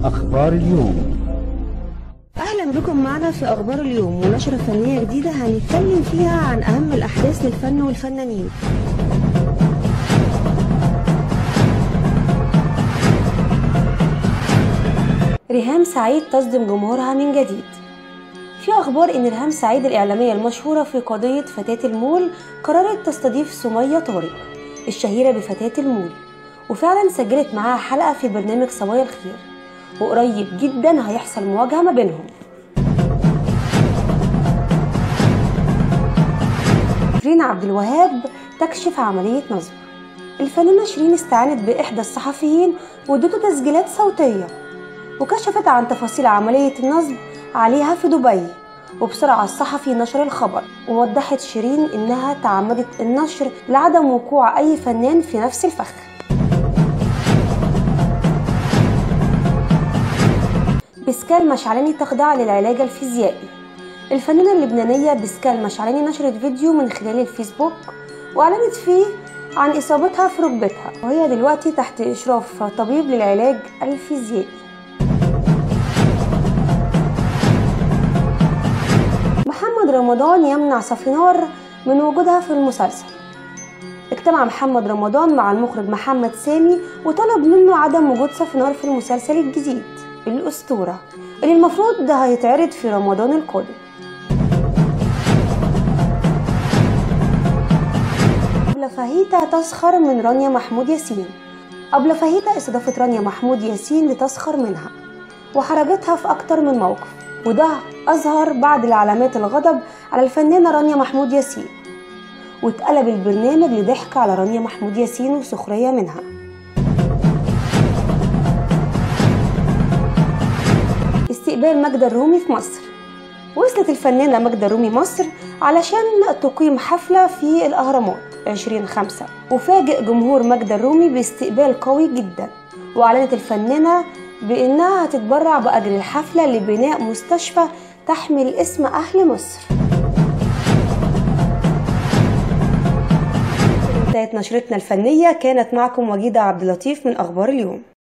أخبار اليوم أهلا بكم معنا في أخبار اليوم ونشرة فنية جديدة هنتكلم فيها عن أهم الأحداث للفن والفنانين ريهام سعيد تصدم جمهورها من جديد في أخبار إن ريهام سعيد الإعلامية المشهورة في قضية فتاة المول قررت تستضيف سمية طارق الشهيرة بفتاة المول وفعلا سجلت معاها حلقة في برنامج صبايا الخير وقريب جدا هيحصل مواجهة ما بينهم شيرين عبد الوهاب تكشف عملية نصب الفنانة شيرين استعانت بإحدى الصحفيين وادته تسجيلات صوتية وكشفت عن تفاصيل عملية النصب عليها في دبي وبسرعة الصحفي نشر الخبر ووضحت شيرين إنها تعمدت النشر لعدم وقوع أي فنان في نفس الفخ بسكال مشعلاني تخضع للعلاج الفيزيائي الفنانة اللبنانية بسكال مشعلاني نشرت فيديو من خلال الفيسبوك وأعلنت فيه عن إصابتها في ركبتها وهي دلوقتي تحت إشراف طبيب للعلاج الفيزيائي محمد رمضان يمنع صفينار من وجودها في المسلسل اجتمع محمد رمضان مع المخرج محمد سامي وطلب منه عدم وجود صفينار في المسلسل الجديد الأسطورة اللي المفروض ده هيتعرض في رمضان القادم أبلة فاهيتا تسخر من رانيا محمود ياسين أبلة فاهيتا استضافت رانيا محمود ياسين لتسخر منها وحرجتها في أكتر من موقف وده أظهر بعد العلامات الغضب على الفنانة رانيا محمود ياسين واتقلب البرنامج لضحك على رانيا محمود ياسين وسخرية منها استقبال ماجدة الرومي في مصر وصلت الفنانة ماجدة الرومي مصر علشان تقيم حفلة في الأهرامات 20 خمسة وفاجئ جمهور ماجدة الرومي باستقبال قوي جدا وأعلنت الفنانة بأنها هتتبرع بأجر الحفلة لبناء مستشفى تحمل اسم أهل مصر انتهت نشرتنا الفنية كانت معكم وجيدة عبد اللطيف من أخبار اليوم